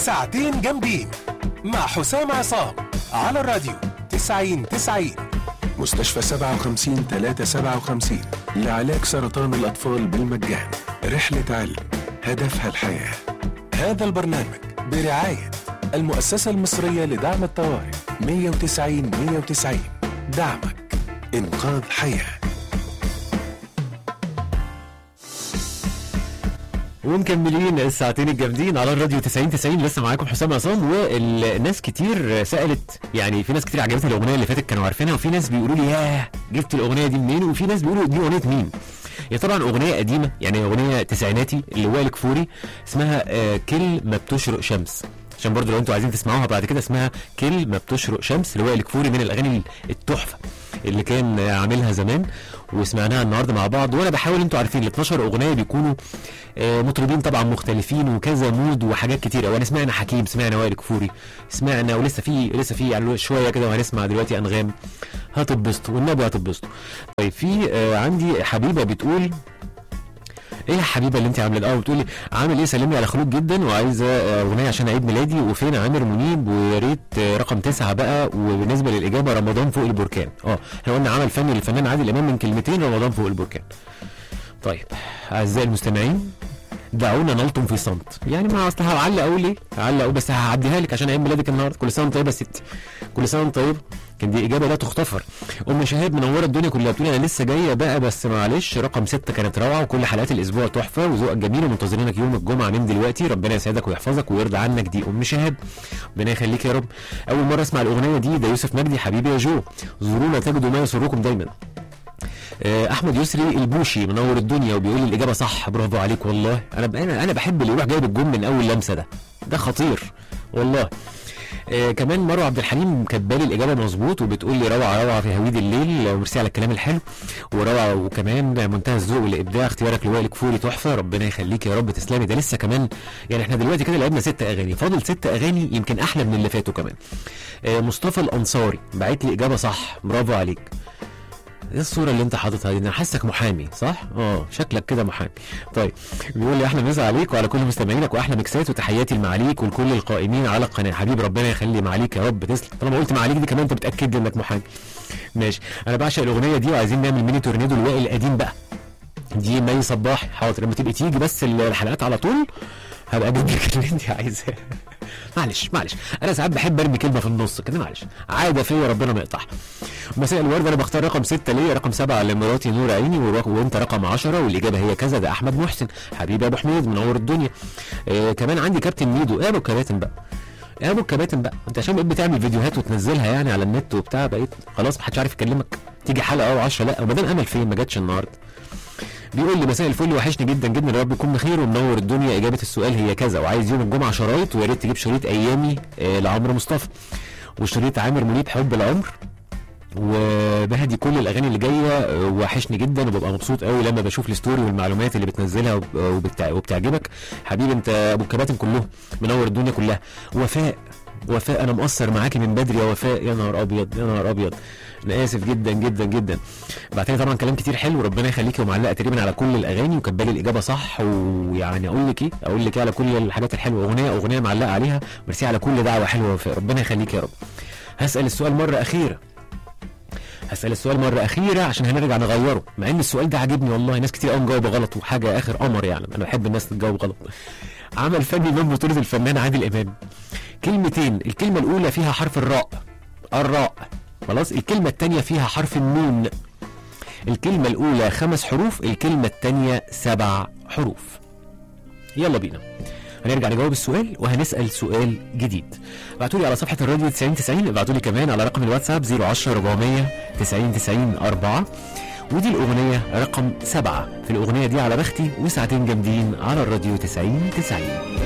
ساعتين جامدين مع حسام عصام على الراديو 90 90 مستشفى 57 357 لعلاج سرطان الأطفال بالمجان رحلة علم هدفها الحياة هذا البرنامج برعاية المؤسسة المصرية لدعم الطوارئ 190 190 دعمك إنقاذ حياه ومكملين الساعتين الجامدين على الراديو 90 90 لسه معاكم حسام عصام والناس كتير سالت يعني في ناس كتير عجبتها الاغنيه اللي فاتت كانوا عارفينها وفي ناس بيقولوا لي ياه جبت الاغنيه دي منين وفي ناس بيقولوا دي اغنيه مين هي طبعا اغنيه قديمه يعني اغنيه تسعيناتي اللي وائل كفوري اسمها آه كل ما بتشرق شمس عشان برضو لو انتوا عايزين تسمعوها بعد كده اسمها كل ما بتشرق شمس لوائل كفوري من الاغاني التحفه اللي كان عاملها زمان وسمعناها النهارده مع بعض وانا بحاول انتوا عارفين ال 12 اغنيه بيكونوا آه، مطربين طبعا مختلفين وكذا مود وحاجات كتيره وانا سمعنا حكيم سمعنا وائل كفوري سمعنا ولسه في لسه في يعني شويه كده وهنسمع دلوقتي انغام هتتبسطوا والنبي هتتبسطوا طيب في آه، عندي حبيبه بتقول ايه يا حبيبه اللي انت عامله ده اه بتقولي عامل ايه سلمي على خلود جدا وعايزه آه، اغنيه عشان عيد ميلادي وفين عامر منيب ويا ريت آه، رقم تسعه بقى وبالنسبه للاجابه رمضان فوق البركان اه احنا قلنا عمل فني للفنان عادل امام من كلمتين رمضان فوق البركان طيب اعزائي المستمعين دعونا نلطم في صمت يعني ما اصل هعلق اقول ايه هعلق اقول بس هعديها لك عشان عيد ميلادك النهارده كل سنه وانت طيبه يا ستي كل سنه وانت طيب كان دي اجابه لا تغتفر ام شهاب منوره الدنيا كلها بتقول انا لسه جايه بقى بس معلش رقم ستة كانت روعه وكل حلقات الاسبوع تحفه وذوقك جميل ومنتظرينك يوم الجمعه من دلوقتي ربنا يسعدك ويحفظك ويرضى عنك دي ام شهاب ربنا يخليك يا رب اول مره اسمع الاغنيه دي ده يوسف مجدي حبيبي يا جو زورونا تجدوا ما يسركم دايما آه، احمد يسري البوشي منور الدنيا وبيقول لي الاجابه صح برافو عليك والله انا انا انا بحب اللي يروح جايب الجون من اول لمسه ده ده خطير والله آه كمان مروه عبد الحليم كاتبالي الاجابه مظبوط وبتقول لي روعه روعه في هويد الليل وميرسي على الكلام الحلو وروعه وكمان منتهى الذوق والابداع اختيارك لوائل كفوري تحفه ربنا يخليك يا رب تسلمي ده لسه كمان يعني احنا دلوقتي كده لعبنا ست اغاني فاضل ست اغاني يمكن احلى من اللي فاتوا كمان آه مصطفى الانصاري بعت لي اجابه صح برافو عليك ايه الصوره اللي انت حاططها دي انا حاسك محامي صح اه شكلك كده محامي طيب بيقول لي احلى مسا عليك وعلى كل مستمعينك واحلى ميكسات وتحياتي لمعاليك ولكل القائمين على القناه حبيبي ربنا يخلي معاليك يا رب تسلم طالما قلت معاليك دي كمان انت بتاكد لي انك محامي ماشي انا بعشق الاغنيه دي وعايزين نعمل ميني تورنيدو الوائل القديم بقى دي مي صباح حاضر لما تبقي تيجي بس الحلقات على طول هبقى اجيب لك اللي انت عايزاه معلش معلش انا ساعات بحب ارمي كلمه في النص كده معلش عاده فيا ربنا ما يقطعها مساء الورد انا بختار رقم ستة ليه رقم سبعة لمراتي نور عيني ورق- وانت رقم عشرة والاجابه هي كذا ده احمد محسن حبيبي يا ابو حميد منور الدنيا آه كمان عندي كابتن ميدو ايه ابو الكباتن بقى يا ابو الكباتن بقى انت عشان بقيت بتعمل فيديوهات وتنزلها يعني على النت وبتاع بقيت خلاص محدش عارف يكلمك تيجي حلقه او 10 لا ومدام امل فين ما جاتش النهارده بيقول لي مساء الفل وحشني جدا جدا يا رب يكون بخير ومنور الدنيا اجابه السؤال هي كذا وعايز يوم الجمعه شرايط ويا ريت تجيب شريط ايامي آه لعمرو مصطفى وشريط عامر منيب حب العمر وبهدي كل الاغاني اللي جايه آه، وحشني جدا وببقى مبسوط قوي لما بشوف الستوري والمعلومات اللي بتنزلها وب- وبتع... وبتعجبك حبيبي انت ابو الكباتن كلهم منور الدنيا كلها وفاء وفاء انا مقصر معاكي من بدري يا وفاء يا نهار ابيض يا نهار ابيض انا اسف جدا جدا جدا بعتلي طبعا كلام كتير حلو ربنا يخليكي ومعلقه تقريبا على كل الاغاني وكبالي الاجابه صح ويعني اقول لك ايه اقول لك ايه على كل الحاجات الحلوه اغنيه اغنيه معلقه عليها ميرسي على كل دعوه حلوه وفاء ربنا يخليك يا رب هسال السؤال مره اخيره هسال السؤال مره اخيره عشان هنرجع نغيره مع ان السؤال ده عاجبني والله ناس كتير قوي مجاوبه غلط وحاجه اخر قمر يعني انا بحب الناس تجاوب غلط عمل فني من بطوله الفنان عادل امام كلمتين الكلمه الاولى فيها حرف الراء الراء خلاص الكلمه الثانيه فيها حرف النون الكلمه الاولى خمس حروف الكلمه الثانيه سبع حروف يلا بينا هنرجع نجاوب السؤال وهنسال سؤال جديد ابعتوا لي على صفحه الراديو 90 90 ابعتوا لي كمان على رقم الواتساب 010 400 90 90 4 ودي الاغنيه رقم سبعة في الاغنيه دي على بختي وساعتين جامدين على الراديو 90 90